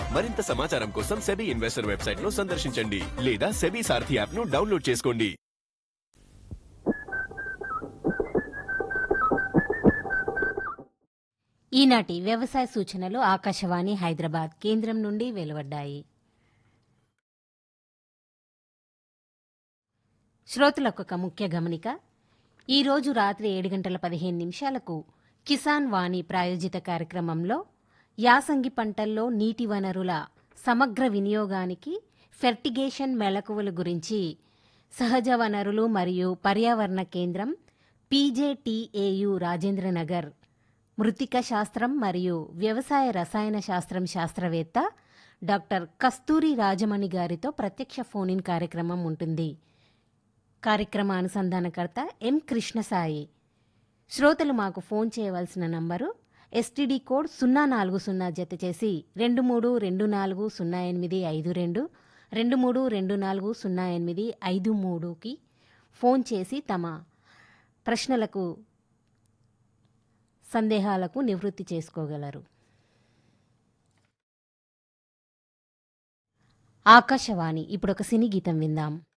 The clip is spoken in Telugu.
మరింత సమాచారం కోసం సెబీ ఇన్వెస్టర్ వెబ్సైట్ ను సందర్శించండి లేదా సెబీ సారథి యాప్ ను డౌన్లోడ్ చేసుకోండి ఈనాటి వ్యవసాయ సూచనలు ఆకాశవాణి హైదరాబాద్ కేంద్రం నుండి వెలువడ్డాయి శ్రోతలకు ఒక ముఖ్య గమనిక ఈరోజు రాత్రి ఏడు గంటల పదిహేను నిమిషాలకు కిసాన్ వాణి ప్రాయోజిత కార్యక్రమంలో యాసంగి పంటల్లో నీటి వనరుల సమగ్ర వినియోగానికి ఫెర్టిగేషన్ మెళకువల గురించి సహజ వనరులు మరియు పర్యావరణ కేంద్రం పీజేటీఏయు రాజేంద్రనగర్ మృతిక శాస్త్రం మరియు వ్యవసాయ రసాయన శాస్త్రం శాస్త్రవేత్త డాక్టర్ కస్తూరి రాజమణి గారితో ప్రత్యక్ష ఫోన్ ఇన్ కార్యక్రమం ఉంటుంది కార్యక్రమ అనుసంధానకర్త ఎం కృష్ణసాయి శ్రోతలు మాకు ఫోన్ చేయవలసిన నంబరు ఎస్టీడీ కోడ్ సున్నా నాలుగు సున్నా జత చేసి రెండు మూడు రెండు నాలుగు సున్నా ఎనిమిది ఐదు రెండు రెండు మూడు రెండు నాలుగు సున్నా ఎనిమిది ఐదు మూడుకి ఫోన్ చేసి తమ ప్రశ్నలకు సందేహాలకు నివృత్తి చేసుకోగలరు ఆకాశవాణి ఇప్పుడు ఒక సినీ గీతం విందాం